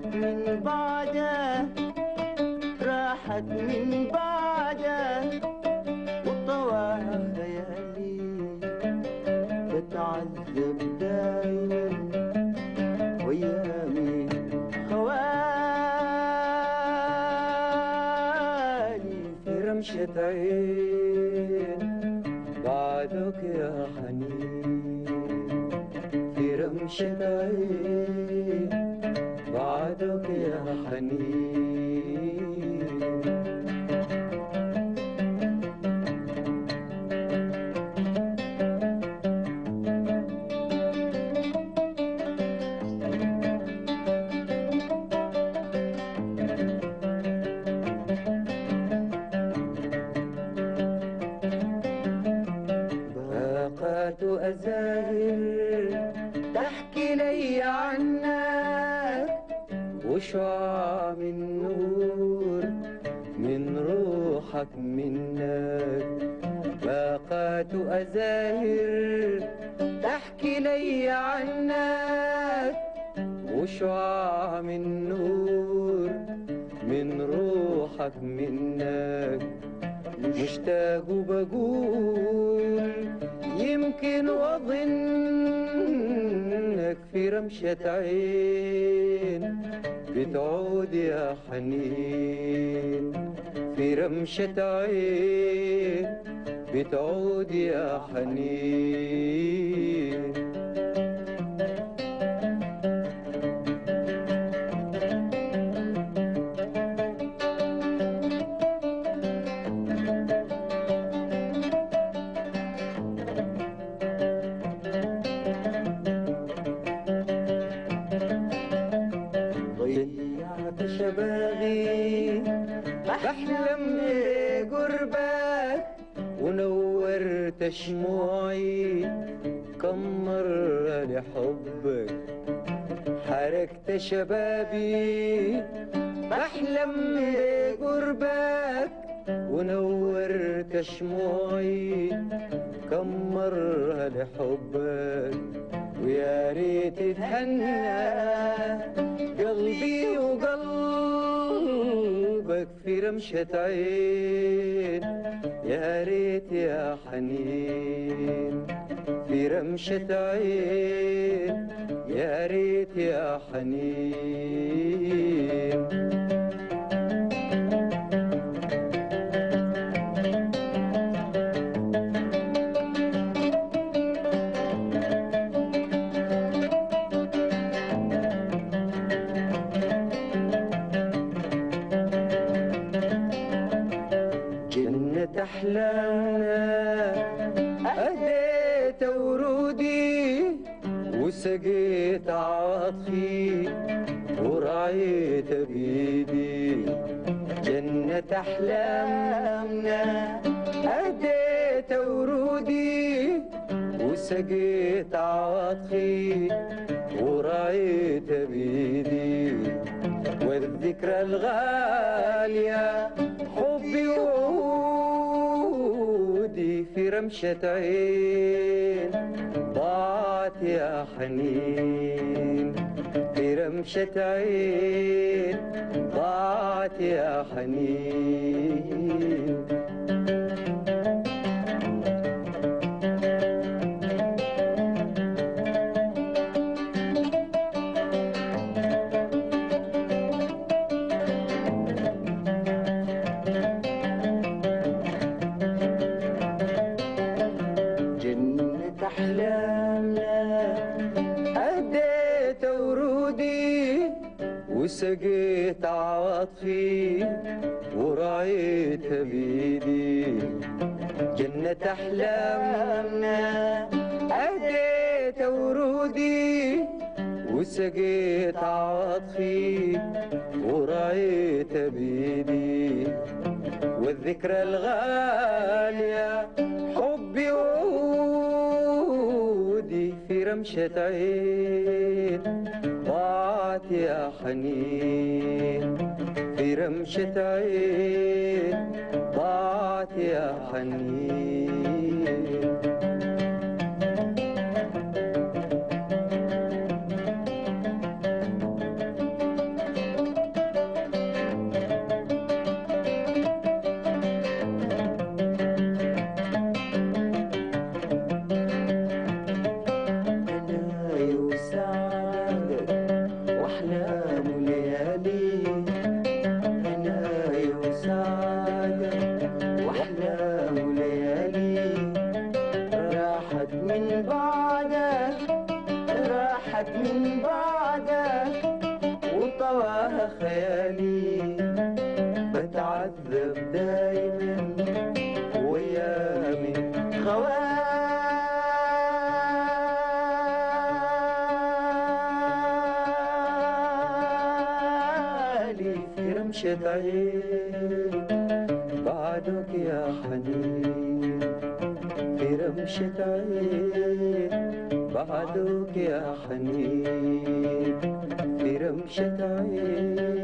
من بعده راحت من بعده وطواها خيالي بتعذب دايما ويامي خوالي في رمشة عين بعدك يا حنين في رمشة عين بعدك يا حنين باقات أزاهر تحكي لي عنك وشعاع من نور من روحك منك باقات أزاهر تحكي لي عنك وشعاع من نور من روحك منك مشتاق وبقول يمكن واظنك في رمشة عين بتعود يا حنين في رمشة عين بتعود يا حنين ضيعت شبابي بحلم بقربك ونورت شموعي كم مرة لحبك حركت شبابي بحلم بقربك ونورت شموعي كم مرة لحبك ويا ريت تهنى قلبي وقلبك في رمشة عين يا ريت يا حنين في رمشة عين يا ريت يا حنين جنة أحلامنا أهديت ورودي وسقيت عاطفي ورعيت بيدي جنة أحلامنا أهديت ورودي وسقيت عاطفي ورعيت بيدي والذكرى الغالية حبي وعودي في رمشة عين ضاعت يا حنين في رمشة عين ضاعت يا حنين جنة أحلامنا أهديت ورودي وسقيت عواطفي ورعيت بيدي جنة أحلامنا أهديت ورودي وسقيت عواطفي ورعيت بيدي والذكرى الغالية حبي وعودي في رمشة عين ضاعت يا حنين في رمشة عين ضاعت يا حنين خيالي بتعذب دايما ويامي خوالي في رمشة عين بعدك يا حنين في رمشة عين بعدك يا حنين في رمشة عين